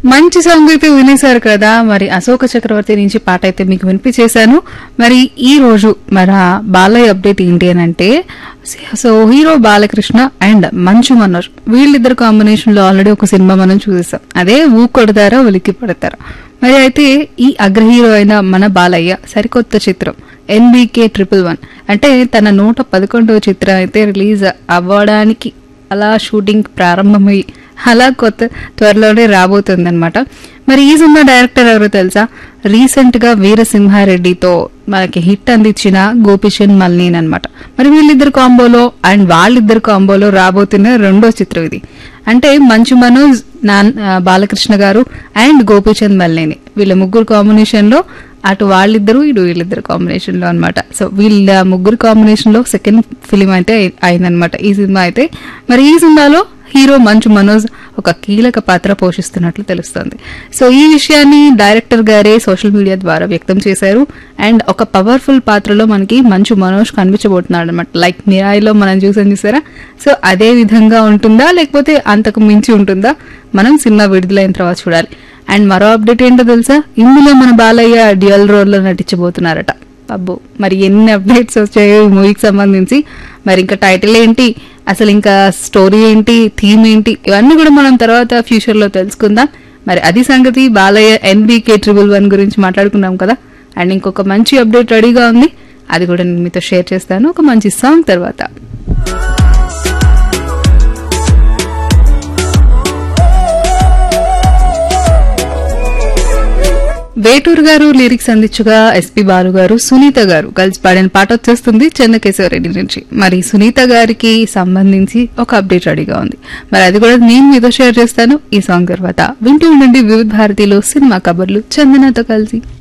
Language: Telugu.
మంచి సాంగ్ అయితే వినేశారు కదా మరి అశోక చక్రవర్తి నుంచి పాట అయితే మీకు వినిపించేశాను మరి ఈ రోజు మన బాలయ్య అప్డేట్ ఏంటి అని అంటే సో హీరో బాలకృష్ణ అండ్ మంచు మనోజ్ వీళ్ళిద్దరు కాంబినేషన్ లో ఆల్రెడీ ఒక సినిమా మనం చూసేసాం అదే ఊ కొడతారా ఉలిక్కి పడతారా మరి అయితే ఈ అగ్ర హీరో అయిన మన బాలయ్య సరికొత్త చిత్రం ఎన్బీకే ట్రిపుల్ వన్ అంటే తన నూట పదకొండవ చిత్రం అయితే రిలీజ్ అవ్వడానికి అలా షూటింగ్ ప్రారంభమై అలా కొత్త త్వరలోనే రాబోతుంది అనమాట మరి ఈ సినిమా డైరెక్టర్ ఎవరో తెలుసా రీసెంట్ గా వీరసింహారెడ్డితో మనకి హిట్ అందించిన గోపిచంద్ మల్నీన్ అనమాట మరి వీళ్ళిద్దరు కాంబోలో అండ్ వాళ్ళిద్దరు కాంబోలో రాబోతున్న రెండో చిత్రం ఇది అంటే మంచు మనోజ్ నాన్ ఆ, బాలకృష్ణ గారు అండ్ గోపిచంద్ మల్నేని వీళ్ళ ముగ్గురు కాంబినేషన్ లో అటు వాళ్ళిద్దరు ఇటు వీళ్ళిద్దరు కాంబినేషన్ లో అనమాట సో వీళ్ళ ముగ్గురు కాంబినేషన్ లో సెకండ్ ఫిలిం అయితే అయి- అయిందనమాట ఈ సినిమా అయితే మరి ఈ సినిమాలో హీరో మంచు మనోజ్ ఒక కీలక పాత్ర పోషిస్తున్నట్లు తెలుస్తోంది సో ఈ విషయాన్ని డైరెక్టర్ గారే సోషల్ మీడియా ద్వారా వ్యక్తం చేశారు అండ్ ఒక పవర్ఫుల్ పాత్రలో మనకి మంచు మనోజ్ కనిపించబోతున్నాడు అనమాట లైక్ మిరాయిలో మనం చూసాం చూసారా సో అదే విధంగా ఉంటుందా లేకపోతే అంతకు మించి ఉంటుందా మనం సినిమా విడుదలైన తర్వాత చూడాలి అండ్ మరో అప్డేట్ ఏంటో తెలుసా ఇందులో మన బాలయ్య డ్యూయల్ రోల్ లో నటించబోతున్నారట అబ్బో మరి ఎన్ని అప్డేట్స్ వచ్చాయో ఈ మూవీకి సంబంధించి మరి ఇంకా టైటిల్ ఏంటి అసలు ఇంకా స్టోరీ ఏంటి థీమ్ ఏంటి ఇవన్నీ కూడా మనం తర్వాత ఫ్యూచర్ లో తెలుసుకుందాం మరి అది సంగతి బాలయ్య ఎన్బీకే ట్రిపుల్ వన్ గురించి మాట్లాడుకున్నాం కదా అండ్ ఇంకొక మంచి అప్డేట్ రెడీగా ఉంది అది కూడా నేను మీతో షేర్ చేస్తాను ఒక మంచి సాంగ్ తర్వాత వేటూరు గారు లిరిక్స్ అందించగా ఎస్పి బాలు గారు సునీత గారు కలిసి పాడిన పాట వచ్చేస్తుంది చెన్నకేశవరెడ్డి నుంచి మరి సునీత గారికి సంబంధించి ఒక అప్డేట్ రెడీగా ఉంది మరి అది కూడా నేను మీతో షేర్ చేస్తాను ఈ సాంగ్ తర్వాత వింటూ ఉండండి వివిధ భారతిలో సినిమా కబర్లు చందనతో కలిసి